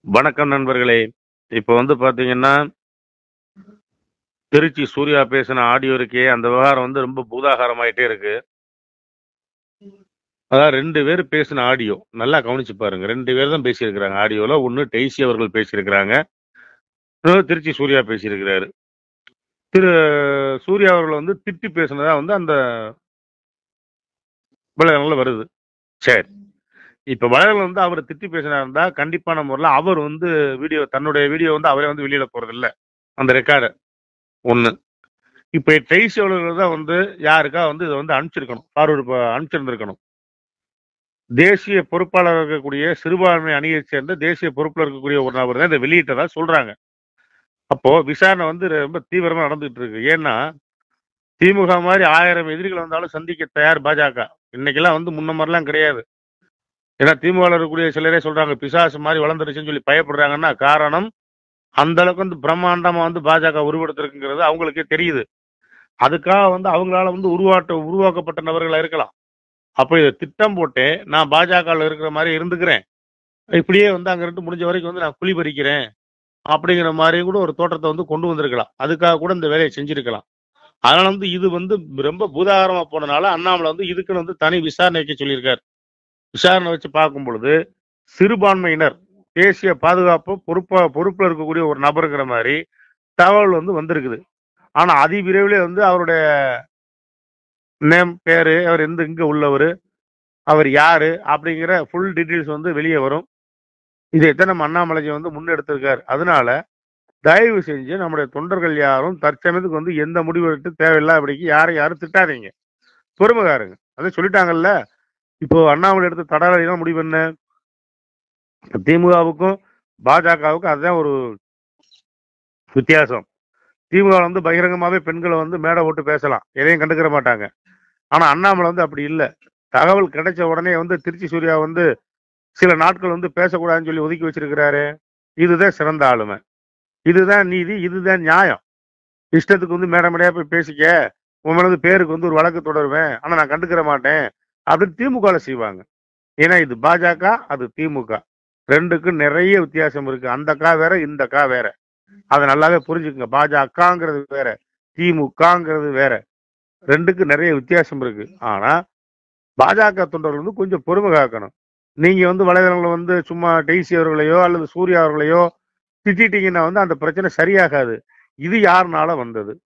வணக்கம் நண்பர்களே இப்போ வந்து பாத்தீங்கன்னா திருச்சி சூர்யா பேசின ஆடியோ இருக்கே அந்த விவகாரம் வந்து ரொம்ப பூதாகாரமாயிட்டே இருக்கு அதான் ரெண்டு பேர் பேசின ஆடியோ நல்லா கவனிச்சு பாருங்க ரெண்டு பேர் தான் பேசியிருக்கிறாங்க ஆடியோல ஒன்னு டெய்சி அவர்கள் பேசியிருக்கிறாங்க இன்னொரு திருச்சி சூர்யா பேசியிருக்கிறாரு திரு சூர்யா அவர்கள் வந்து திட்டி பேசினதா வந்து அந்த விளையாடல வருது சரி இப்ப வளையல் வந்து அவர் திட்டி பேசினா இருந்தா கண்டிப்பான முறையில் அவர் வந்து வீடியோ தன்னுடைய வீடியோ வந்து அவரே வந்து வெளியிட போறது இல்ல அந்த ரெக்கார்டு ஒண்ணு இப்ப டெய்சி அவர்கள் தான் வந்து யாருக்கா வந்து இதை வந்து அனுப்பிச்சிருக்கணும் ஃபார்வர்டு அனுப்பிச்சிருந்திருக்கணும் தேசிய பொறுப்பாளர் இருக்கக்கூடிய சிறுபான்மை அணியை சேர்ந்த தேசிய பொறுப்புல இருக்கக்கூடிய ஒரு நபர் தான் இதை வெளியிட்டதா சொல்றாங்க அப்போ விசாரணை வந்து ரொம்ப தீவிரமா நடந்துட்டு இருக்கு ஏன்னா திமுக மாதிரி ஆயிரம் எதிரிகள் வந்தாலும் சந்திக்க தயார் பாஜக இன்னைக்கெல்லாம் வந்து முன்ன மாதிரிலாம் கிடையாது ஏன்னா திமுக இருக்கக்கூடிய சிலரே சொல்றாங்க பிசாசு மாதிரி வளர்ந்துருச்சுன்னு சொல்லி பயப்படுறாங்கன்னா காரணம் அந்த அளவுக்கு வந்து பிரம்மாண்டமா வந்து பாஜக உருவெடுத்திருக்குங்கிறது அவங்களுக்கே தெரியுது அதுக்காக வந்து அவங்களால வந்து உருவாட்ட உருவாக்கப்பட்ட நபர்களா இருக்கலாம் அப்போ இதை திட்டம் போட்டு நான் பாஜகவில் இருக்கிற மாதிரி இருந்துக்கிறேன் இப்படியே வந்து அங்க இருந்து முடிஞ்ச வரைக்கும் வந்து நான் குழி பறிக்கிறேன் அப்படிங்கிற மாதிரி கூட ஒரு தோற்றத்தை வந்து கொண்டு வந்திருக்கலாம் அதுக்காக கூட இந்த வேலையை செஞ்சிருக்கலாம் அதனால வந்து இது வந்து ரொம்ப பூதாகரமா போனனால அண்ணாமலை வந்து இதுக்குன்னு வந்து தனி விசாரணை வைக்க சொல்லியிருக்காரு விசாரணை வச்சு பார்க்கும் பொழுது சிறுபான்மையினர் தேசிய பாதுகாப்பு பொறுப்பா பொறுப்புல இருக்கக்கூடிய ஒரு நபருங்கிற மாதிரி தகவல் வந்து வந்திருக்குது ஆனா அதி விரைவிலே வந்து அவருடைய நேம் பேரு அவர் எந்த இங்க உள்ளவர் அவர் யாரு அப்படிங்கிற ஃபுல் டீட்டெயில்ஸ் வந்து வெளியே வரும் இதைத்தான் நம்ம அண்ணாமலைஜி வந்து முன்னெடுத்திருக்காரு அதனால தயவு செஞ்சு நம்முடைய தொண்டர்கள் யாரும் தற்சமயத்துக்கு வந்து எந்த முடிவு எடுத்து தேவையில்லாதபடிக்கு யாரும் யாரும் திட்டாதீங்க பொறுமைக்காருங்க அதை சொல்லிட்டாங்கல்ல இப்போ அண்ணாமலை எடுத்த தடாலடினா முடிவு என்ன திமுகவுக்கும் பாஜகவுக்கும் அதுதான் ஒரு வித்தியாசம் திமுக வந்து பகிரங்கமாவே பெண்களை வந்து மேடை போட்டு பேசலாம் எதையும் கண்டுக்கிற மாட்டாங்க ஆனா அண்ணாமலை வந்து அப்படி இல்லை தகவல் கிடைச்ச உடனே வந்து திருச்சி சூர்யா வந்து சில நாட்கள் வந்து பேசக்கூடாதுன்னு சொல்லி ஒதுக்கி வச்சிருக்கிறாரு இதுதான் சிறந்த ஆளுமை இதுதான் நீதி இதுதான் நியாயம் இஷ்டத்துக்கு வந்து மேடம் மேடையா போய் பேசிக்க உன் மேல வந்து பேருக்கு வந்து ஒரு வழக்கு தொடருவேன் ஆனா நான் கண்டுக்கிற மாட்டேன் அப்படின்னு திமுக செய்வாங்க ஏன்னா இது பாஜக அது திமுக ரெண்டுக்கும் நிறைய வித்தியாசம் இருக்கு அந்த கா வேற இந்த கா வேற அதை நல்லாவே புரிஞ்சுக்குங்க பாஜகங்கிறது வேற திமுகங்கிறது வேற ரெண்டுக்கும் நிறைய வித்தியாசம் இருக்கு ஆனா பாஜக தொண்டர்கள் வந்து கொஞ்சம் பொறுமை காக்கணும் நீங்க வந்து வலைதளங்களை வந்து சும்மா டெய்சி அவர்களையோ அல்லது சூர்யா அவர்களையோ திட்டிட்டீங்கன்னா வந்து அந்த பிரச்சனை சரியாகாது இது யாருனால வந்தது